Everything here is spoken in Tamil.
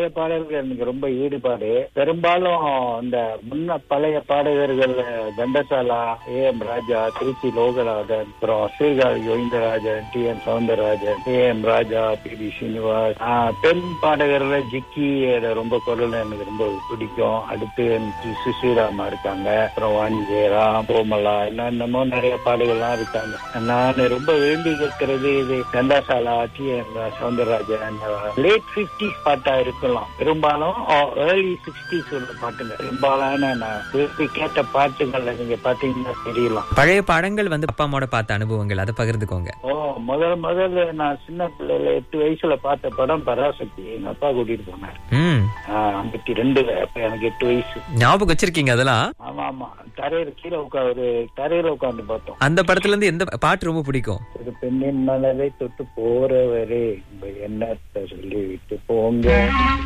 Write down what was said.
பழைய பாடல்கள் எனக்கு ரொம்ப ஈடுபாடு பெரும்பாலும் இந்த முன்ன பழைய பாடகர்கள் கண்டசாலா ஏ எம் ராஜா திருச்சி லோகநாதன் அப்புறம் Sirkazhi Govindarajan T N Soundararajan A M Raja P D Srinivas ah, பெண் பாடகர்ல ஜிக்கி அத ரொம்ப குரல் எனக்கு ரொம்ப பிடிக்கும் அடுத்து எனக்கு சுசீராமா இருக்காங்க அப்புறம் வாணி ஜெயராம் கோமலா எல்லாம் இன்னமும் நிறைய பாடகர்லாம் இருக்காங்க நான் ரொம்ப வேண்டி கேட்கறது இது Ghantasala T N Soundararajan late fifties பாட்டா இருக்கலாம் பெரும்பாலும் ஏர்லி சிக்ஸ்டீஸ் உள்ள பாட்டுங்க பெரும்பாலான நான் விரும்பி கேட்ட பாட்டுகள்ல நீங்க பாத்தீங்கன்னா தெரியலாம் பழைய படங்கள் வந்து அப்பா அம்மாவோட பார்த்த அனுபவங்கள் அதை பகிர்ந்துக்கோங்க ஓ முதல் முதல்ல நான் சின்ன பிள்ளைல எட்டு வயசுல பார்த்த படம் பராசக்தி எங்க அப்பா கூட்டிட்டு போனார் ம் ஐம்பத்தி ரெண்டுல அப்ப எனக்கு எட்டு வயசு ஞாபகம் வச்சிருக்கீங்க அதெல்லாம் ஆமா ஆமா தரையில கீழே உட்கா ஒரு தரையில உட்காந்து பார்த்தோம் அந்த படத்துல இருந்து எந்த பாட்டு ரொம்ப பிடிக்கும் ஒரு பெண்ணின் மனதை தொட்டு போறவரே உங்க எண்ணத்தை சொல்லி விட்டு போங்க